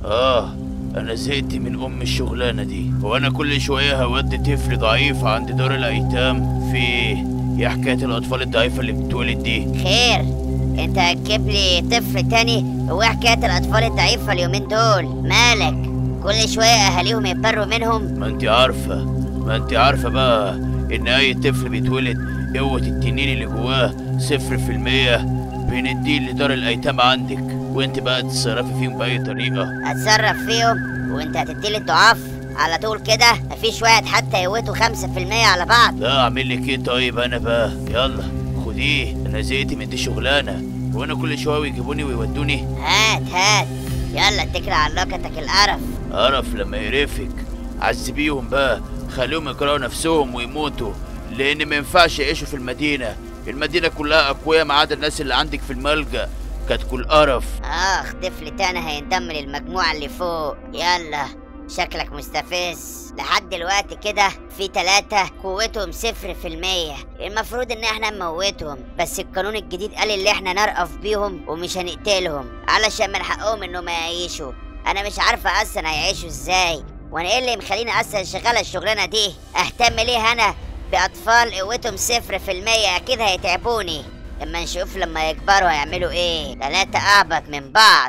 اه انا زهقت من ام الشغلانه دي وانا كل شويه هودي طفل ضعيف عند دار الايتام في ايه يا حكايه الاطفال الضعيفه اللي بتولد دي خير انت هتجيب لي طفل تاني هو إيه حكايه الاطفال الضعيفه اليومين دول مالك كل شويه اهاليهم يتبروا منهم ما انت عارفه ما انت عارفه بقى ان اي طفل بيتولد قوه التنين اللي جواه صفر في المية بنديه لدار الايتام عندك وانت بقى تتصرفي فيهم باي طريقه اتصرف فيهم وانت هتديلي الضعاف على طول كده مفيش واحد حتى يوتوا خمسة في المية على بعض لا اعمل لك ايه طيب انا بقى يلا خديه انا زهقت من دي شغلانه وانا كل شويه يجيبوني ويودوني هات هات يلا اتكل على لقتك القرف قرف لما يقرفك عذبيهم بقى خليهم يكرهوا نفسهم ويموتوا لان ما ينفعش يعيشوا في المدينه المدينه كلها اقوياء ما عدا الناس اللي عندك في الملجأ كانت كل قرف اخ طفل تاني هينضم للمجموعة اللي فوق يلا شكلك مستفز لحد دلوقتي كده في تلاتة قوتهم صفر في المية المفروض ان احنا نموتهم بس القانون الجديد قال اللي احنا نرقف بيهم ومش هنقتلهم علشان من حقهم انهم يعيشوا انا مش عارفة اصلا هيعيشوا ازاي وانا ايه اللي مخليني اصلا شغالة الشغلانة دي اهتم ليه انا باطفال قوتهم صفر في المية اكيد هيتعبوني لما نشوف لما يكبروا هيعملوا ايه تلاتة اعبط من بعض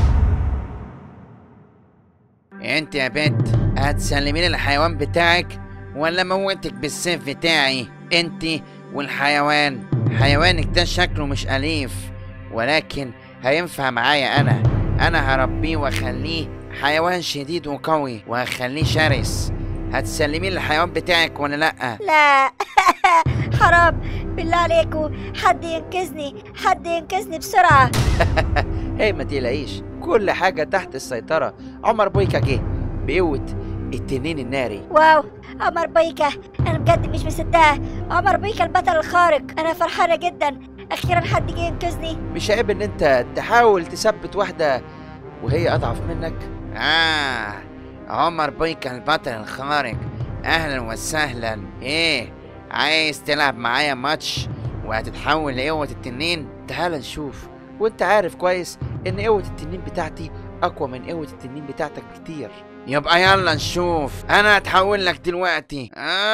انت يا بنت هتسلميني الحيوان بتاعك ولا موتك بالسيف بتاعي انت والحيوان حيوانك ده شكله مش أليف ولكن هينفع معايا انا انا هربيه واخليه حيوان شديد وقوي وهخليه شرس هتسلمين الحيوان بتاعك ولا لأ؟ لا حرام بالله عليكم حد ينقذني حد ينقذني بسرعة هي ما تقلقيش كل حاجة تحت السيطرة عمر بويكا جه بقوة التنين الناري واو عمر بيكا انا بجد مش مصدقة عمر بيكا البطل الخارق انا فرحانة جدا اخيرا حد جه ينقذني مش عيب ان انت تحاول تثبت واحدة وهي اضعف منك آه عمر بويكا البطل الخارق أهلا وسهلا إيه عايز تلعب معايا ماتش وهتتحول لقوة التنين تعال نشوف وانت عارف كويس ان قوة التنين بتاعتي اقوى من قوة التنين بتاعتك بكتير يبقى يلا نشوف انا هتحول لك دلوقتي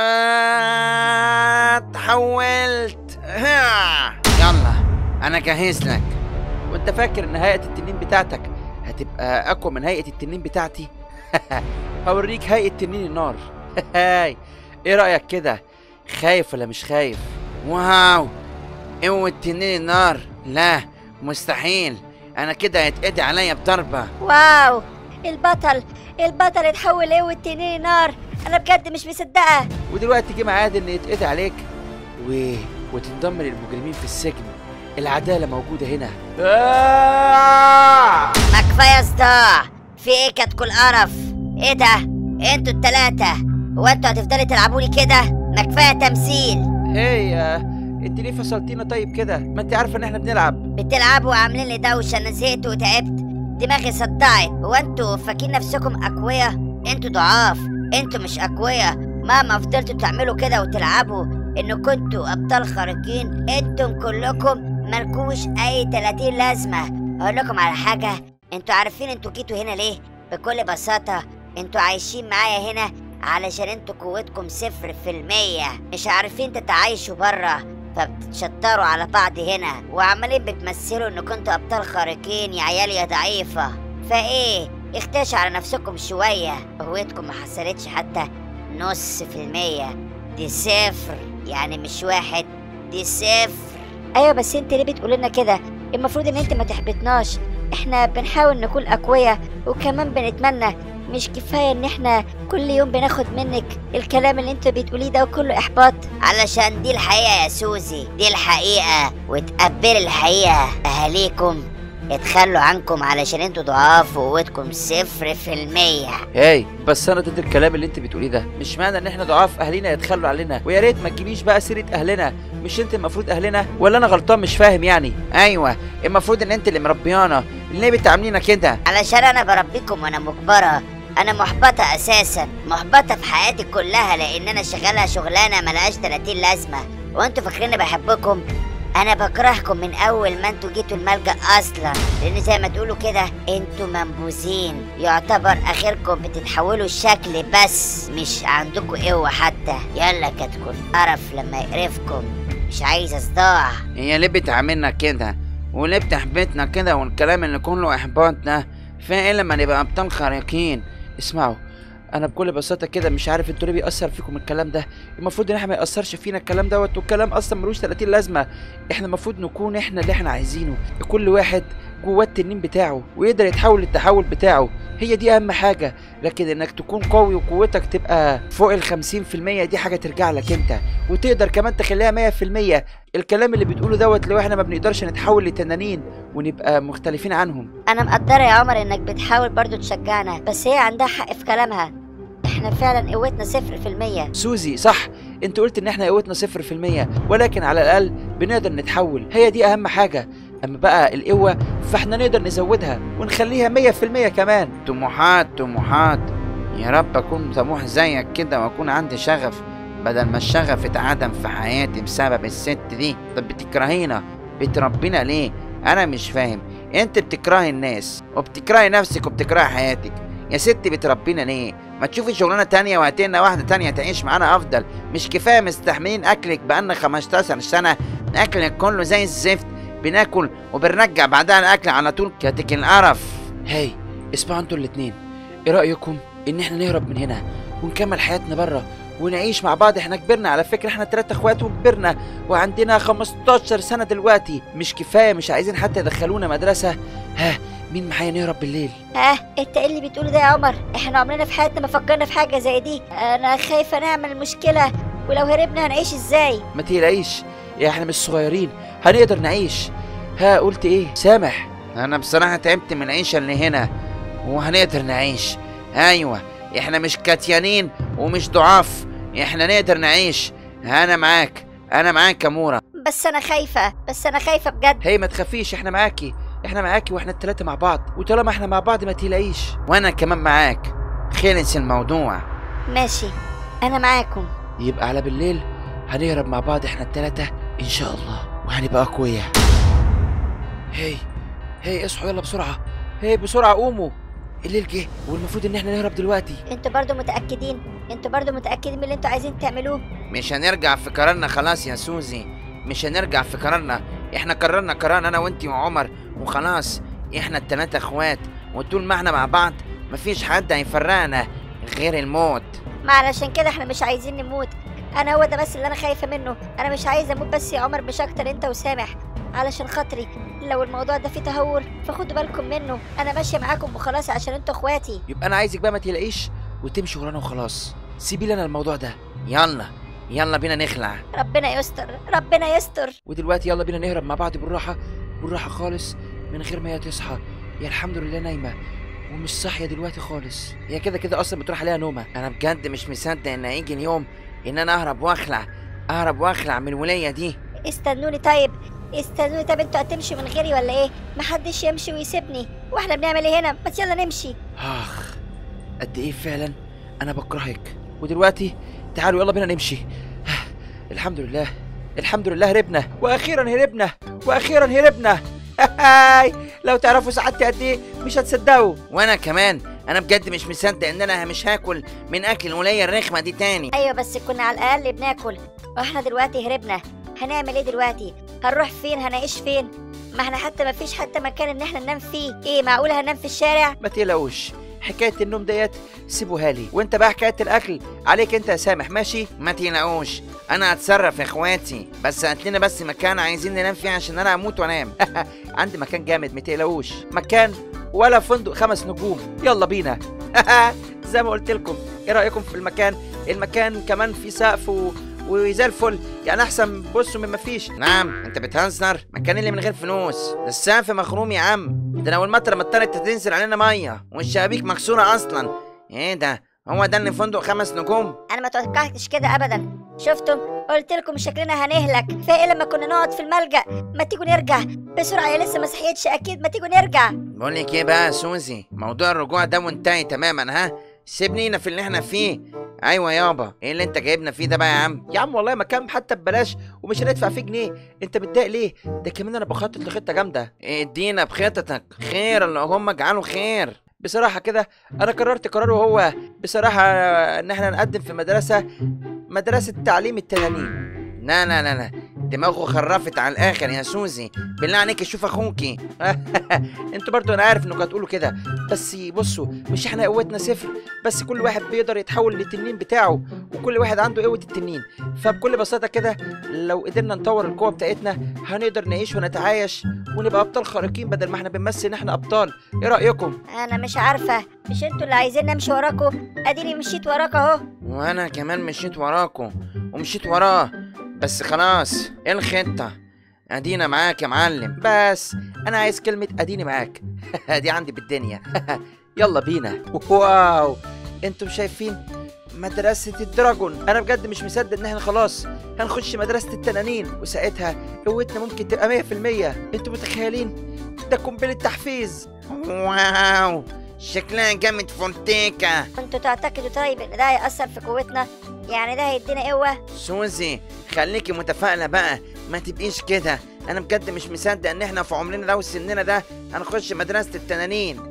آه تحولت ها. يلا انا جاهز لك وانت فاكر ان هيئة التنين بتاعتك هتبقى اقوى من هيئة التنين بتاعتي هوريك هيئة تنين النار هاي ايه رأيك كده خايف ولا مش خايف واو قوة تنين النار لا مستحيل انا كده هيتقضي عليا بضربة واو البطل البطل اتحول لقوة تنين نار انا بجد مش مصدقة ودلوقتي جه ميعاد ان يتقضي عليك و... وتنضم للمجرمين في السجن العدالة موجودة هنا آه! ما كفايه صداع في ايه كتكل قرف ايه ده انتوا التلاتة هو انتوا هتفضلوا تلعبولي كده ما كفايه تمثيل هي انت ليه فصلتينا طيب كده ما انت عارفه ان احنا بنلعب بتلعبوا وعاملين لي دوشه انا زهقت وتعبت دماغي صدعت هو انتوا فاكرين نفسكم اقوياء انتوا ضعاف انتوا مش اقوياء مهما فضلتوا تعملوا كده وتلعبوا ان كنتوا ابطال خارقين انتم كلكم ملكوش اي 30 لازمه اقول لكم على حاجه انتوا عارفين انتوا جيتوا هنا ليه بكل بساطه انتوا عايشين معايا هنا علشان انتوا قوتكم صفر في المية مش عارفين تتعايشوا برا فبتتشطروا على بعض هنا وعمالين بتمثلوا ان كنتوا ابطال خارقين يا عيال يا ضعيفة فايه اختشوا على نفسكم شوية قوتكم ما حصلتش حتى نص في المية دي صفر يعني مش واحد دي صفر ايوه بس انت ليه بتقول لنا كده المفروض ان انت ما تحبطناش احنا بنحاول نكون اقوياء وكمان بنتمنى مش كفايه ان احنا كل يوم بناخد منك الكلام اللي انت بتقوليه ده وكله احباط علشان دي الحقيقة يا سوزي دي الحقيقة وتقبلي الحقيقة أهاليكم اتخلوا عنكم علشان انتوا ضعاف وقوتكم صفر في المية هاي بس انا ضد الكلام اللي انت بتقوليه ده مش معنى ان احنا ضعاف اهالينا يتخلوا علينا ويا ريت ما تجيبيش بقى سيره اهلنا مش انت المفروض اهلنا ولا انا غلطان مش فاهم يعني ايوه المفروض ان انت اللي مربيانا ليه بتعاملينا كده علشان انا بربيكم وانا مجبرة انا محبطة اساسا محبطة في حياتي كلها لان انا شغالة شغلانة ملهاش 30 لازمة وانتوا فاكرين بحبكم انا بكرهكم من اول ما انتوا جيتوا الملجأ اصلا لان زي ما تقولوا كده انتوا منبوذين يعتبر اخركم بتتحولوا شكل بس مش عندكم قوة حتى يلا كتكون قرف لما يقرفكم مش عايزة صداع هي ليه بتعاملنا كده وليه بتحبطنا كده والكلام اللي كله احباط ده فين ايه لما نبقى ابطال خارقين اسمعوا انا بكل بساطه كده مش عارف انتوا ليه بيأثر فيكم الكلام ده المفروض ان احنا ما يأثرش فينا الكلام دوت والكلام اصلا ملوش 30 لازمه احنا المفروض نكون احنا اللي احنا عايزينه كل واحد جواه التنين بتاعه ويقدر يتحول للتحول بتاعه هي دي اهم حاجه لكن انك تكون قوي وقوتك تبقى فوق ال 50% دي حاجه ترجع لك انت وتقدر كمان تخليها 100% الكلام اللي بتقوله دوت لو احنا ما بنقدرش نتحول لتنانين ونبقى مختلفين عنهم انا مقدره يا عمر انك بتحاول برضو تشجعنا بس هي عندها حق في كلامها احنا فعلا قوتنا صفر في المية سوزي صح انت قلت ان احنا قوتنا صفر في المية ولكن على الاقل بنقدر نتحول هي دي اهم حاجة اما بقى القوة فاحنا نقدر نزودها ونخليها مية في المية كمان طموحات طموحات يا رب اكون طموح زيك كده واكون عندي شغف بدل ما الشغف اتعدم في حياتي بسبب الست دي طب بتكرهينا بتربينا ليه انا مش فاهم انت بتكرهي الناس وبتكرهي نفسك وبتكرهي حياتك يا ستي بتربينا ليه ما تشوفي شغلانه تانية وهاتي لنا واحده تانية تعيش معانا افضل مش كفايه مستحملين اكلك بقالنا 15 سنه اكلك كله زي الزفت بناكل وبنرجع بعدها الاكل على طول كاتك القرف هاي اسمعوا انتوا الاتنين ايه رأيكم ان احنا نهرب من هنا ونكمل حياتنا بره ونعيش مع بعض احنا كبرنا على فكرة احنا تلاتة اخوات وكبرنا وعندنا 15 سنة دلوقتي مش كفاية مش عايزين حتى يدخلونا مدرسة ها مين معايا نهرب بالليل ها انت ايه اللي بتقوله ده يا عمر احنا عمرنا في حياتنا ما فكرنا في حاجه زي دي انا خايفه نعمل مشكله ولو هربنا هنعيش ازاي ما تقلقيش يا احنا مش صغيرين هنقدر نعيش ها قلت ايه سامح انا بصراحه تعبت من العيشه اللي هنا وهنقدر نعيش ايوه احنا مش كاتيانين ومش ضعاف احنا نقدر نعيش انا معاك انا معاك يا مورا بس انا خايفه بس انا خايفه بجد هي ما تخافيش احنا معاكي احنا معاكي واحنا التلاتة مع بعض وطالما احنا مع بعض ما تقلقيش وانا كمان معاك خلص الموضوع ماشي انا معاكم يبقى على بالليل هنهرب مع بعض احنا التلاتة ان شاء الله وهنبقى اقوياء هي هي اصحوا يلا بسرعة هي بسرعة قوموا الليل جه والمفروض ان احنا نهرب دلوقتي انتوا برضو متاكدين انتوا برضو متاكدين من اللي انتوا عايزين تعملوه مش هنرجع في قرارنا خلاص يا سوزي مش هنرجع في قرارنا احنا قررنا قرار انا وانتي وعمر وخلاص احنا التلاتة اخوات وطول ما احنا مع بعض مفيش حد هيفرقنا غير الموت ما علشان كده احنا مش عايزين نموت انا هو ده بس اللي انا خايفه منه انا مش عايزه اموت بس يا عمر مش اكتر انت وسامح علشان خاطري لو الموضوع ده فيه تهور فخدوا بالكم منه انا ماشيه معاكم وخلاص عشان انتوا اخواتي يبقى انا عايزك بقى ما تقلقيش وتمشي ورانا وخلاص سيبي لنا الموضوع ده يلا يلا بينا نخلع ربنا يستر ربنا يستر ودلوقتي يلا بينا نهرب مع بعض بالراحة بالراحة خالص من غير ما هي تصحى يا الحمد لله نايمة ومش صاحية دلوقتي خالص هي كده كده أصلا بتروح عليها نومة انا بجد مش مصدق ان هيجي اليوم ان انا اهرب واخلع اهرب واخلع من الولايه دي استنوني طيب استنوني طيب انتوا هتمشوا من غيري ولا ايه محدش يمشي ويسيبني واحنا بنعمل ايه هنا ما يلا نمشي آخ قد إيه فعلا أنا بكرهك ودلوقتي تعالوا يلا بينا نمشي الحمد لله الحمد لله هربنا وأخيرا هربنا وأخيرا هربنا هاي لو تعرفوا سعادتي قد إيه مش هتصدقوا وانا كمان انا بجد مش مصدق ان انا مش هاكل من اكل الولايه الرخمه دي تاني ايوه بس كنا على الاقل بناكل واحنا دلوقتي هربنا هنعمل ايه دلوقتي هنروح فين هنعيش فين ما احنا حتى ما فيش حتى مكان ان احنا ننام فيه ايه معقول هننام في الشارع ما تقلقوش حكاية النوم ديت سيبوها لي وانت بقى حكاية الأكل عليك انت يا سامح ماشي ما تقلقوش انا هتصرف يا اخواتي بس هات لنا بس مكان عايزين ننام فيه عشان انا اموت وانام عندي مكان جامد ما تقلقوش مكان ولا فندق خمس نجوم يلا بينا زي ما قلت لكم ايه رايكم في المكان المكان كمان فيه سقف و... وزي الفل يعني احسن بصوا مما فيش نعم انت بتهزر مكان اللي من غير فلوس ده السقف مخروم يا عم ده لو المطره مطرت تنزل علينا ميه والشبابيك مكسوره اصلا ايه ده هو ده اللي فندق خمس نجوم انا ما توقعتش كده ابدا شفتم قلت لكم شكلنا هنهلك فايه لما كنا نقعد في الملجأ ما تيجوا نرجع بسرعه يا لسه ما صحيتش اكيد ما تيجوا نرجع بقول لك ايه بقى يا سوزي موضوع الرجوع ده منتهي تماما ها سيبنينا في اللي احنا فيه ايوه يابا ايه اللي انت جايبنا فيه ده بقى يا عم يا عم والله مكان حتى ببلاش ومش هندفع فيه جنيه انت متضايق ليه ده كمان انا بخطط لخطه جامده ادينا بخطتك خير اللهم اجعله خير بصراحه كده انا قررت قرار وهو بصراحه ان احنا نقدم في مدرسه مدرسه تعليم التنانين لا لا لا لا دماغه خرفت على الاخر يا سوزي بالله عليك شوف اخوكي انتوا برضو انا عارف انكم هتقولوا كده بس بصوا مش احنا قوتنا صفر بس كل واحد بيقدر يتحول للتنين بتاعه وكل واحد عنده قوه التنين فبكل بساطه كده لو قدرنا نطور القوه بتاعتنا هنقدر نعيش ونتعايش ونبقى ابطال خارقين بدل ما احنا بنمثل ان احنا ابطال ايه رايكم انا مش عارفه مش انتوا اللي عايزين امشي وراكوا اديني مشيت وراك اهو وانا كمان مشيت وراكم ومشيت وراه بس خلاص ايه الخطه ادينا معاك يا معلم بس انا عايز كلمه اديني معاك دي عندي بالدنيا يلا بينا واو انتم شايفين مدرسة الدراجون أنا بجد مش مصدق إن إحنا خلاص هنخش مدرسة التنانين وساعتها قوتنا ممكن تبقى مية في المية أنتوا متخيلين ده قنبلة تحفيز واو شكلها جامد فونتيكا انتوا تعتقدوا طيب ان ده هيأثر في قوتنا يعني ده هيدينا قوه سوزي خليكي متفائلة بقى ما تبقيش كده انا بجد مش مصدق ان احنا في عمرنا ده وسننا ده هنخش مدرسة التنانين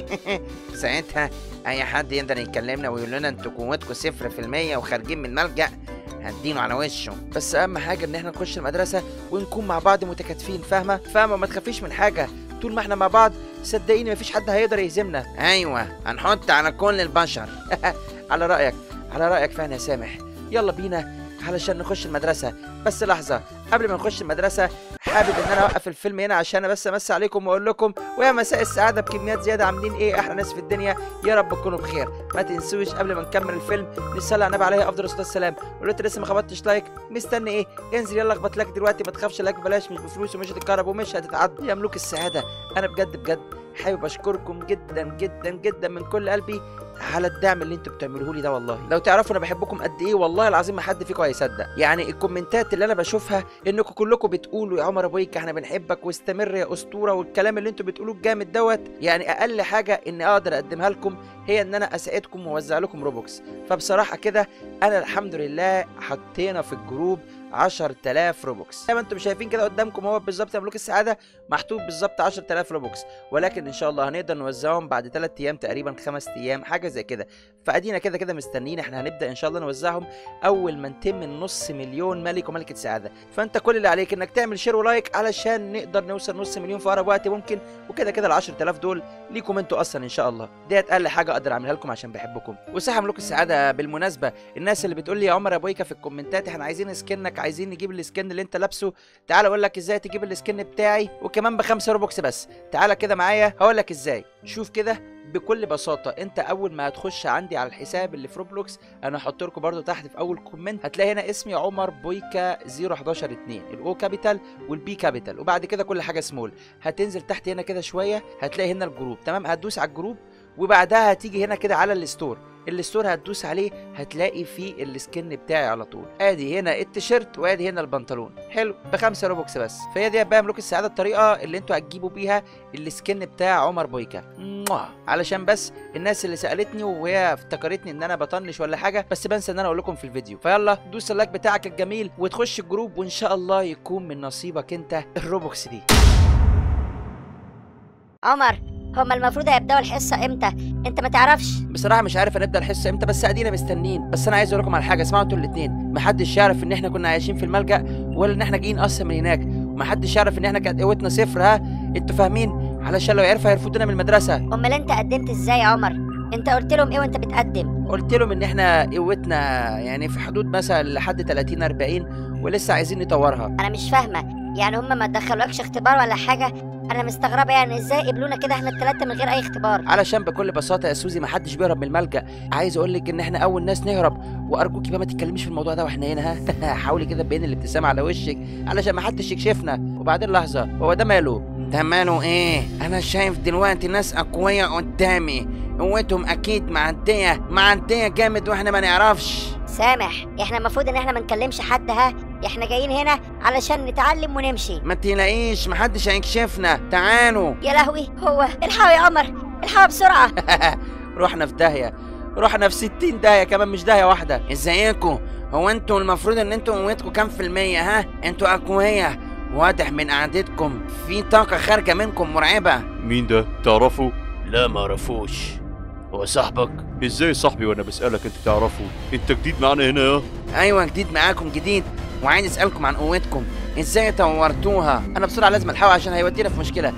ساعتها اي حد يقدر يكلمنا ويقول لنا انتوا قوتكم صفر في المية وخارجين من ملجأ هدينه على وشه بس أهم حاجة إن إحنا نخش المدرسة ونكون مع بعض متكاتفين فاهمة فاهمة ما تخافيش من حاجة طول ما إحنا مع بعض صدقيني مفيش حد هيقدر يهزمنا ايوه هنحط على كل البشر على رأيك على رأيك فعلا يا سامح يلا بينا علشان نخش المدرسة بس لحظة قبل ما نخش المدرسة حابب ان انا اوقف الفيلم هنا عشان بس امسي عليكم واقول لكم ويا مساء السعادة بكميات زيادة عاملين ايه احلى ناس في الدنيا يا رب تكونوا بخير ما تنسوش قبل ما نكمل الفيلم نصلي على النبي عليه افضل الصلاة والسلام ولو انت لسه ما خبطتش لايك مستني ايه انزل يلا اخبط لايك دلوقتي ما تخافش لايك بلاش مش بفلوس ومش هتتكهرب ومش هتتعد يا ملوك السعادة انا بجد بجد حابب اشكركم جدا جدا جدا من كل قلبي على الدعم اللي انتوا بتعملوه لي ده والله لو تعرفوا انا بحبكم قد ايه والله العظيم ما حد فيكم هيصدق يعني الكومنتات اللي انا بشوفها انكم كلكم بتقولوا يا عمر ابويك احنا بنحبك واستمر يا اسطوره والكلام اللي انتوا بتقولوه الجامد دوت يعني اقل حاجه اني اقدر اقدمها لكم هي ان انا اساعدكم واوزع لكم روبوكس فبصراحه كده انا الحمد لله حطينا في الجروب 10000 روبوكس زي ما انتم شايفين كده قدامكم هو بالظبط يا ملوك السعاده محطوط بالظبط 10000 روبوكس ولكن ان شاء الله هنقدر نوزعهم بعد 3 ايام تقريبا 5 ايام حاجه زي كده فادينا كده كده مستنيين احنا هنبدا ان شاء الله نوزعهم اول ما نتم النص مليون ملك وملكه سعاده فانت كل اللي عليك انك تعمل شير ولايك علشان نقدر نوصل نص مليون في اقرب وقت ممكن وكده كده ال 10000 دول ليكم انتوا اصلا ان شاء الله ديت اقل حاجه اقدر اعملها لكم عشان بحبكم وصح ملوك السعاده بالمناسبه الناس اللي بتقول لي يا عمر يا ابويك في الكومنتات احنا عايزين سكنك عايزين نجيب السكن اللي انت لابسه تعال اقول لك ازاي تجيب السكن بتاعي وكمان بخمسة روبوكس بس تعال كده معايا هقول لك ازاي شوف كده بكل بساطة انت اول ما هتخش عندي على الحساب اللي في روبلوكس انا هحط لكم برده تحت في اول كومنت هتلاقي هنا اسمي عمر بويكا 011 2 الاو كابيتال والبي كابيتال وبعد كده كل حاجة سمول هتنزل تحت هنا كده شوية هتلاقي هنا الجروب تمام هتدوس على الجروب وبعدها هتيجي هنا كده على الستور الستور هتدوس عليه هتلاقي فيه السكن بتاعي على طول ادي هنا التيشيرت وادي هنا البنطلون حلو بخمسة روبوكس بس فهي دي بقى ملوك السعاده الطريقه اللي انتوا هتجيبوا بيها السكن بتاع عمر بويكا موah. علشان بس الناس اللي سالتني وهي افتكرتني ان انا بطنش ولا حاجه بس بنسى ان انا اقول لكم في الفيديو فيلا دوس اللايك بتاعك الجميل وتخش الجروب وان شاء الله يكون من نصيبك انت الروبوكس دي عمر هما المفروض هيبداوا الحصه امتى انت ما تعرفش بصراحه مش عارف هنبدا الحصه امتى بس ادينا مستنيين بس انا عايز اقول لكم على حاجه اسمعوا انتوا الاثنين محدش يعرف ان احنا كنا عايشين في الملجا ولا ان احنا جايين اصلا من هناك ومحدش يعرف ان احنا كانت قوتنا صفر ها انتوا فاهمين علشان لو عرفوا هيرفضونا من المدرسه امال انت قدمت ازاي يا عمر انت قلت لهم ايه وانت بتقدم قلت لهم ان احنا قوتنا يعني في حدود مثلا لحد 30 40 ولسه عايزين نطورها انا مش فاهمه يعني هما ما دخلوكش اختبار ولا حاجه انا مستغربه يعني ازاي قبلونا كده احنا الثلاثه من غير اي اختبار علشان بكل بساطه يا سوزي ما حدش بيهرب من الملجا عايز اقول لك ان احنا اول ناس نهرب وارجوكي بقى ما تتكلميش في الموضوع ده واحنا هنا ها حاولي كده تبين الابتسامه على وشك علشان ما حدش يكشفنا وبعدين لحظه هو ده ماله ده ماله ايه انا شايف دلوقتي ناس اقوياء قدامي قوتهم اكيد معديه معديه جامد واحنا ما نعرفش سامح احنا المفروض ان احنا ما نكلمش حد ها احنا جايين هنا علشان نتعلم ونمشي ما تلاقيش محدش هيكشفنا تعالوا يا لهوي هو الحقوا يا قمر الحقوا بسرعه رحنا في داهيه رحنا في 60 داهيه كمان مش داهيه واحده ازيكم هو انتوا المفروض ان انتوا قوتكم كام في المية ها انتوا اقوياء واضح من قعدتكم في طاقة خارجة منكم مرعبة مين ده تعرفه لا ما عرفوش هو صاحبك ازاي صاحبي وانا بسالك انت تعرفه انت جديد معانا هنا يا ايوه جديد معاكم جديد وعايز اسألكم عن قوتكم ازاي طورتوها انا بسرعه لازم الحقه عشان هيودينا في مشكله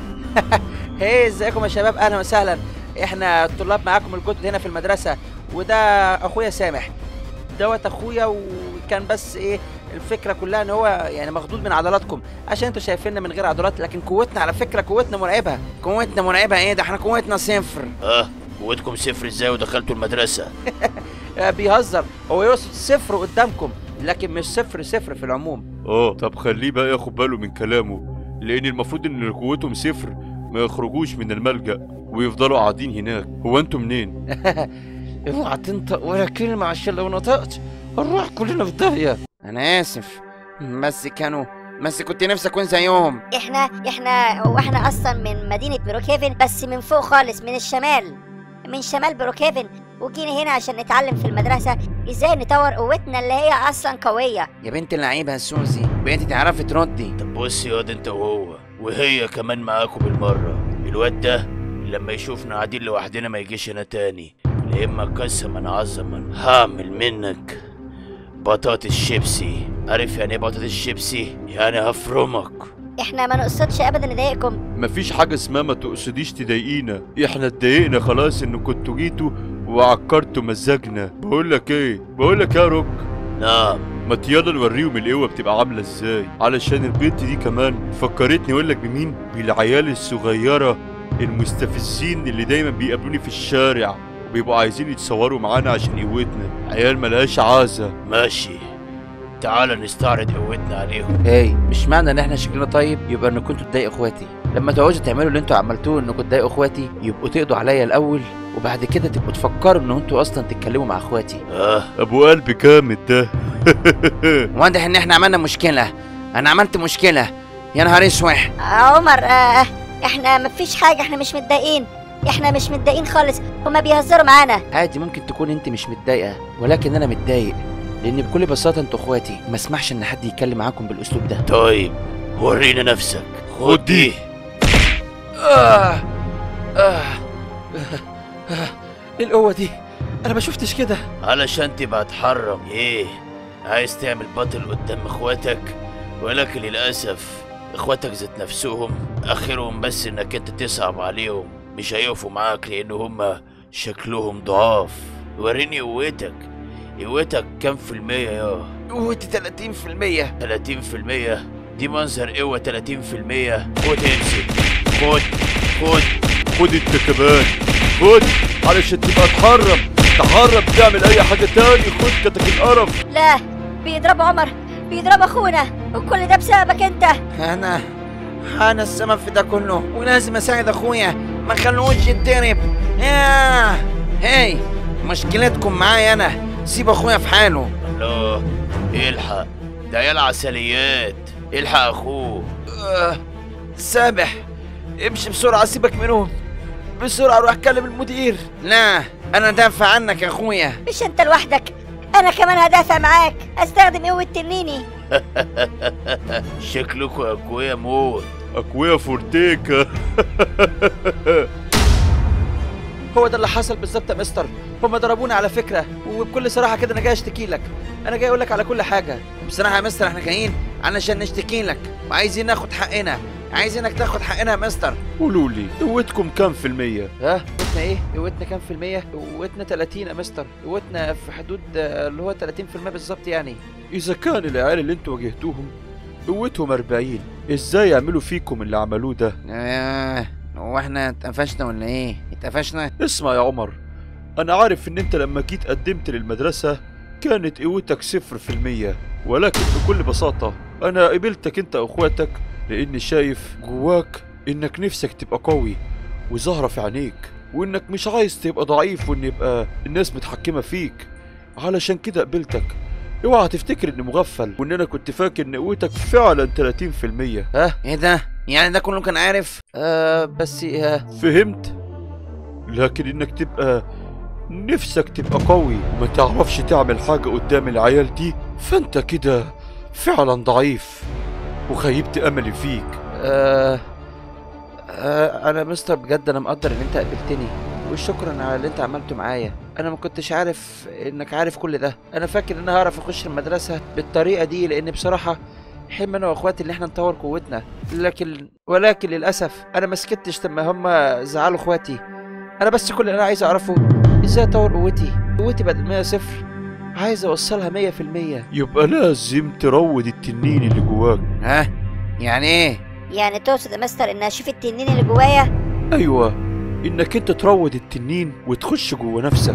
هي ازيكم يا شباب اهلا وسهلا احنا الطلاب معاكم الجدد هنا في المدرسه وده اخويا سامح دوت اخويا وكان بس ايه الفكره كلها ان هو يعني مخضوض من عضلاتكم عشان انتوا شايفيننا من غير عضلات لكن قوتنا على فكره قوتنا مرعبه قوتنا مرعبة ايه ده احنا قوتنا صفر اه قوتكم صفر ازاي ودخلتوا المدرسة آه، بيهزر هو يقصد صفر قدامكم لكن مش صفر صفر في العموم اه طب خليه بقى ياخد باله من كلامه لان المفروض ان اللي قوتهم صفر ما يخرجوش من الملجأ ويفضلوا قاعدين هناك هو انتوا منين اوعى تنطق ولا كلمه عشان لو نطقت هنروح كلنا في داهيه انا اسف بس كانوا بس كنت نفسي اكون زيهم احنا احنا هو احنا اصلا من مدينه بروكهيفن بس من فوق خالص من الشمال من شمال بروكهيفن وجينا هنا عشان نتعلم في المدرسه ازاي نطور قوتنا اللي هي اصلا قويه يا بنت اللعيبة يا سوزي بقيتي تعرفي تردي طب بص يا واد انت وهو وهي كمان معاكم بالمرة الواد ده لما يشوفنا قاعدين لوحدنا ما يجيش هنا تاني لا اما قسما عظما هعمل منك بطاطس شيبسي عارف يعني ايه بطاطس شيبسي يعني هفرمك احنا ما نقصدش ابدا نضايقكم مفيش حاجه اسمها ما تقصديش تضايقينا احنا اتضايقنا خلاص ان كنتوا جيتوا وعكرتوا مزاجنا بقول لك ايه بقول لك يا روك نعم ما يلا نوريهم القوه بتبقى عامله ازاي علشان البنت دي كمان فكرتني اقول لك بمين بالعيال الصغيره المستفزين اللي دايما بيقابلوني في الشارع وبيبقوا عايزين يتصوروا معانا عشان قوتنا عيال ملهاش عازه ماشي تعال نستعرض قوتنا عليهم هاي مش معنى ان احنا شكلنا طيب يبقى انكم انتوا تضايقوا اخواتي لما تعوزوا تعملوا اللي انتوا عملتوه انكم تضايقوا اخواتي يبقوا تقضوا عليا الاول وبعد كده تبقوا تفكروا ان انتوا اصلا تتكلموا مع اخواتي اه ابو قلب جامد ده واضح ان احنا عملنا مشكلة انا عملت مشكلة يا نهار اسوح عمر آه احنا ما فيش حاجه احنا مش متضايقين احنا مش متضايقين خالص هما بيهزروا معانا عادي ممكن تكون انت مش متضايقه ولكن انا متضايق لان بكل بساطه انتوا اخواتي ما اسمحش ان حد يتكلم معاكم بالاسلوب ده طيب ورينا نفسك خد دي آه آه آه ايه القوه دي انا ما شفتش كده علشان تبقى تحرم ايه عايز تعمل بطل قدام اخواتك ولكن للاسف اخواتك ذات نفسهم اخرهم بس انك انت تصعب عليهم مش هيقفوا معاك لان هما شكلهم ضعاف وريني قوتك قوتك كام في المية يا قوتي 30% 30 في المية دي منظر قوة 30 في المية خد امسك خد خد خد انت كمان خد علشان تبقى تحرم تحرم تعمل اي حاجه تاني خد كتك القرف لا بيضربوا عمر بيضرب اخونا وكل ده بسببك انت انا انا السبب في ده كله ولازم اساعد اخويا ما خلوش يتضرب ياه هاي مشكلتكم معايا انا سيب اخويا في حاله الله الحق ده عيال عسليات الحق اخوه آه سامح امشي بسرعه سيبك منهم بسرعه روح كلم المدير لا انا دافع عنك يا اخويا مش انت لوحدك انا كمان هدافع معاك استخدم قوه تنيني شكلكوا اقوياء موت اكويا فورتيكا هو ده اللي حصل بالظبط يا مستر هم ضربونا على فكره وبكل صراحه كده انا جاي اشتكي لك انا جاي اقول لك على كل حاجه بصراحه يا مستر احنا جايين علشان نشتكي لك وعايزين ناخد حقنا عايزينك تاخد حقنا يا مستر قولوا لي قوتكم كام في المية ها قوتنا ايه قوتنا كام في المية قوتنا 30 يا مستر قوتنا في حدود آه، اللي هو 30% بالظبط يعني اذا كان العيال اللي انتوا واجهتوهم قوتهم 40 ازاي يعملوا فيكم اللي عملوه ده آه هو احنا اتقفشنا ولا ايه اتقفشنا اسمع يا عمر انا عارف ان انت لما جيت قدمت للمدرسة كانت قوتك صفر في المية ولكن بكل بساطة انا قبلتك انت واخواتك لاني شايف جواك انك نفسك تبقى قوي وظاهرة في عينيك وانك مش عايز تبقى ضعيف وان يبقى الناس متحكمة فيك علشان كده قبلتك اوعى تفتكر اني مغفل وان انا كنت فاكر ان قوتك فعلا 30% ها ايه ده يعني ده كله كان عارف آه بس آه فهمت لكن انك تبقى نفسك تبقى قوي وما تعرفش تعمل حاجة قدام العيال دي فانت كده فعلا ضعيف وخيبت املي فيك آه آه انا مستر بجد انا مقدر ان انت قابلتني وشكرا على اللي انت عملته معايا انا ما كنتش عارف انك عارف كل ده انا فاكر ان انا هعرف اخش المدرسه بالطريقه دي لان بصراحه حلم انا واخواتي ان احنا نطور قوتنا لكن ولكن للاسف انا ما سكتش لما هم زعلوا اخواتي انا بس كل اللي انا عايز اعرفه ازاي اطور قوتي قوتي بدل 100 صفر عايز اوصلها 100% يبقى لازم تروض التنين اللي جواك ها يعني ايه يعني تقصد يا مستر ان اشوف التنين اللي جوايا ايوه انك انت تروض التنين وتخش جوه نفسك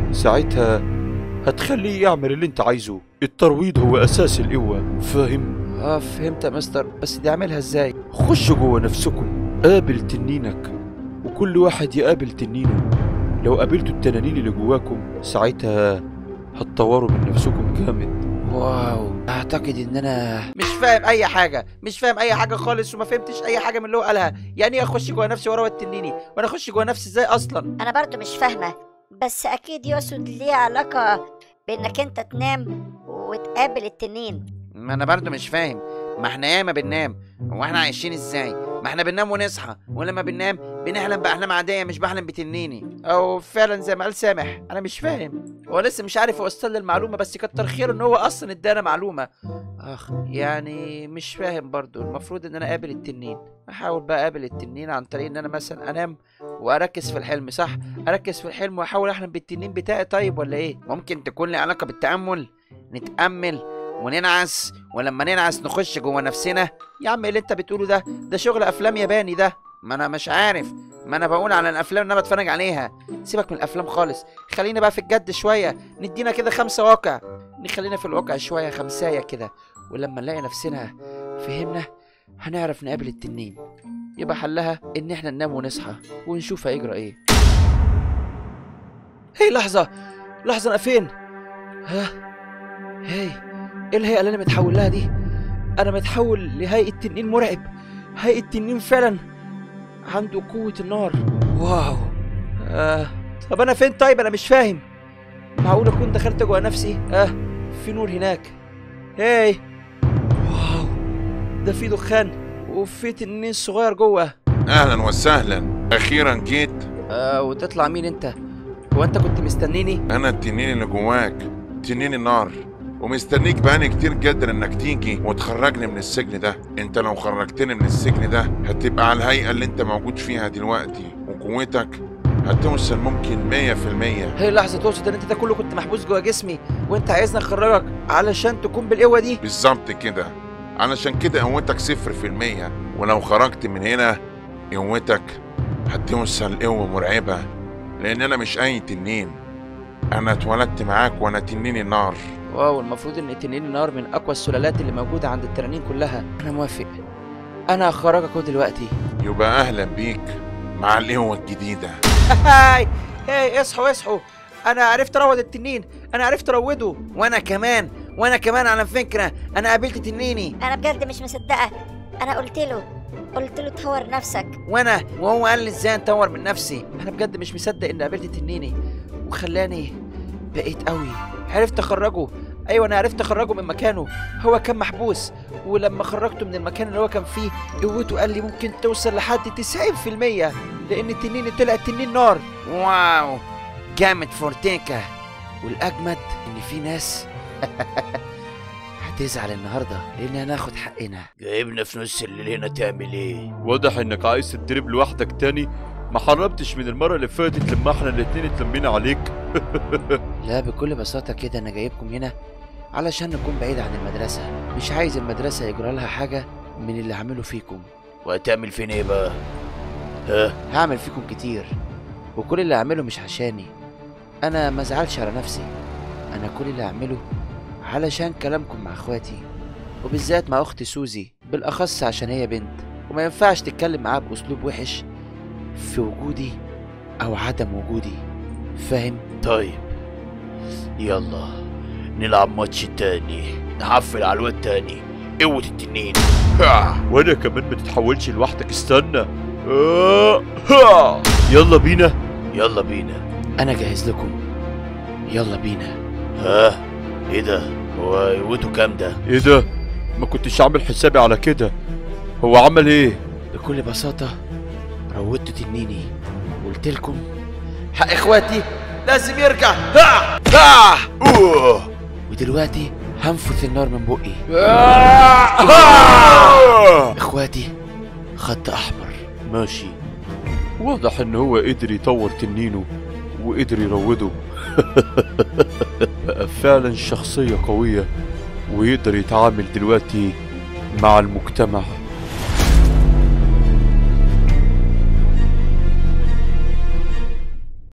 ساعتها هتخليه يعمل اللي انت عايزه الترويض هو اساس القوة فاهم اه فهمت يا مستر بس دي اعملها ازاي خش جوه نفسكم قابل تنينك وكل واحد يقابل تنينه لو قابلتوا التنانين اللي جواكم ساعتها هتطوروا من نفسكم جامد واو اعتقد ان انا مش فاهم اي حاجه مش فاهم اي حاجه خالص وما فهمتش اي حاجه من اللي هو قالها يعني ايه اخش جوه نفسي ورا التنيني وانا اخش جوه نفسي ازاي اصلا انا برضو مش فاهمه بس اكيد يقصد ليه علاقه بانك انت تنام وتقابل التنين ما انا برضو مش فاهم ما احنا ياما بننام هو احنا عايشين ازاي ما احنا بننام ونصحى ولما بننام بنحلم باحلام عاديه مش بحلم بتنيني او فعلا زي ما قال سامح انا مش فاهم هو لسه مش عارف يوصل لي المعلومه بس كتر خيره ان هو اصلا ادانا معلومه اخ يعني مش فاهم برضو المفروض ان انا اقابل التنين احاول بقى اقابل التنين عن طريق ان انا مثلا انام واركز في الحلم صح اركز في الحلم واحاول احلم بالتنين بتاعي طيب ولا ايه ممكن تكون لي علاقه بالتامل نتامل وننعس ولما ننعس نخش جوه نفسنا يا عم ايه اللي انت بتقوله ده ده شغل افلام ياباني ده ما انا مش عارف ما انا بقول على الافلام اللي انا بتفرج عليها سيبك من الافلام خالص خلينا بقى في الجد شويه ندينا كده خمسه واقع نخلينا في الواقع شويه خمسايه كده ولما نلاقي نفسنا فهمنا هنعرف نقابل التنين يبقى حلها ان احنا ننام ونصحى ونشوف هيجرى ايه هي لحظه لحظه انا فين ها هي ايه الهيئه اللي انا متحول لها دي انا متحول لهيئه تنين مرعب هيئه تنين فعلا عنده قوه النار واو آه. طب انا فين طيب انا مش فاهم معقول اكون دخلت جوه نفسي اه في نور هناك هاي واو ده في دخان وفي تنين صغير جوه اهلا وسهلا اخيرا جيت آه وتطلع مين انت هو انت كنت مستنيني انا التنين اللي جواك تنين النار ومستنيك بقالي كتير جدا انك تيجي وتخرجني من السجن ده انت لو خرجتني من السجن ده هتبقى على الهيئة اللي انت موجود فيها دلوقتي وقوتك هتوصل ممكن مية في المية هي لحظه تقصد ان انت ده كله كنت محبوس جوه جسمي وانت عايزني اخرجك علشان تكون بالقوه دي بالظبط كده علشان كده قوتك صفر في المية ولو خرجت من هنا قوتك هتوصل قوة مرعبة لأن أنا مش أي تنين أنا اتولدت معاك وأنا تنين النار واو المفروض ان تنين النار من اقوى السلالات اللي موجوده عند التنانين كلها انا موافق انا هخرجك اهو دلوقتي يبقى أهلا بيك مع القوة الجديدة هاي هاي اصحوا اصحوا انا عرفت اروض التنين انا عرفت اروضه وانا كمان وانا كمان على فكره انا قابلت تنيني انا بجد مش مصدقه انا قلت له قلت له طور نفسك وانا وهو قال لي ازاي اطور من نفسي انا بجد مش مصدق ان قابلت تنيني وخلاني بقيت قوي عرفت اخرجه ايوه انا عرفت اخرجه من مكانه هو كان محبوس ولما خرجته من المكان اللي هو كان فيه قوته قال لي ممكن توصل لحد 90% لان التنين طلع تنين نار واو جامد فورتيكا والاجمد ان في ناس هتزعل النهارده لان هناخد حقنا جايبنا في نص الليل هنا تعمل ايه واضح انك عايز تتدرب لوحدك تاني ما حرمتش من المرة اللي فاتت لما احنا الاتنين اتلمينا عليك لا بكل بساطة كده أنا جايبكم هنا علشان نكون بعيد عن المدرسة مش عايز المدرسة يجرى لها حاجة من اللي عمله فيكم وهتعمل فين ايه بقى ها هعمل فيكم كتير وكل اللي أعمله مش عشاني أنا ما زعلش على نفسي أنا كل اللي أعمله علشان كلامكم مع إخواتي وبالذات مع أختي سوزي بالأخص عشان هي بنت وما ينفعش تتكلم معاها بأسلوب وحش في وجودي أو عدم وجودي فاهم؟ طيب يلا نلعب ماتش تاني نحفل على الواد تاني قوة التنين ها. وانا كمان ما تتحولش لوحدك استنى آه، ها. يلا بينا يلا بينا انا جاهز لكم يلا بينا ها ايه ده هو قوته كام ده ايه ده ما كنتش عامل حسابي على كده هو عمل ايه بكل بساطة روضت تنيني قلت لكم حق اخواتي لازم يرجع ها! ها! أوه. ودلوقتي هنفث النار من بقي اخواتي خط احمر ماشي واضح ان هو قدر يطور تنينه وقدر يروضه بقى فعلا شخصية قوية ويقدر يتعامل دلوقتي مع المجتمع